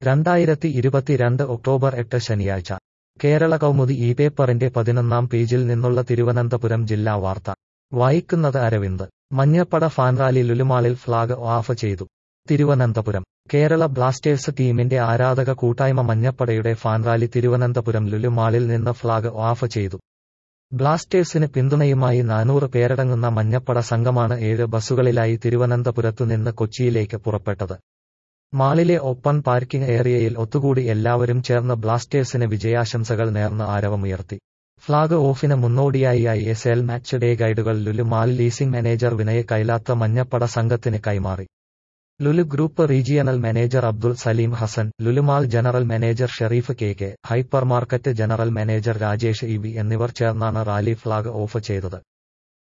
രണ്ടായിരത്തി ഇരുപത്തിരണ്ട് ഒക്ടോബർ എട്ട് ശനിയാഴ്ച കേരള കൗമുദി ഈ പേപ്പറിന്റെ പതിനൊന്നാം പേജിൽ നിന്നുള്ള തിരുവനന്തപുരം ജില്ലാ വാർത്ത വായിക്കുന്നത് അരവിന്ദ് മഞ്ഞപ്പട ഫാൻറാലി ലുലുമാളിൽ ഫ്ളാഗ് ഓഫ് ചെയ്തു തിരുവനന്തപുരം കേരള ബ്ലാസ്റ്റേഴ്സ് ടീമിന്റെ ആരാധക കൂട്ടായ്മ മഞ്ഞപ്പടയുടെ ഫാൻറാലി തിരുവനന്തപുരം ലുലുമാളിൽ നിന്ന് ഫ്ളാഗ് ഓഫ് ചെയ്തു ബ്ലാസ്റ്റേഴ്സിന് പിന്തുണയുമായി നാനൂറ് പേരടങ്ങുന്ന മഞ്ഞപ്പട സംഘമാണ് ഏഴ് ബസ്സുകളിലായി തിരുവനന്തപുരത്തു നിന്ന് കൊച്ചിയിലേക്ക് പുറപ്പെട്ടത് മാളിലെ ഓപ്പൺ പാർക്കിംഗ് ഏരിയയിൽ ഒത്തുകൂടി എല്ലാവരും ചേർന്ന് ബ്ലാസ്റ്റേഴ്സിന് വിജയാശംസകൾ നേർന്ന് ആരവമുയർത്തി ഫ്ളാഗ് ഓഫിന് മുന്നോടിയായി I S L match day ഗൈഡുകൾ Lulu mall leasing manager Vinay Kailath Manjappada സംഘത്തിന് കൈമാറി Lulu group regional manager Abdul Salim Hasan Lulu mall general manager Sherif K K hypermarket general manager Rajesh E V എന്നിവർ ചേർന്നാണ് റാലി ഫ്ളാഗ് ഓഫ് ചെയ്തത്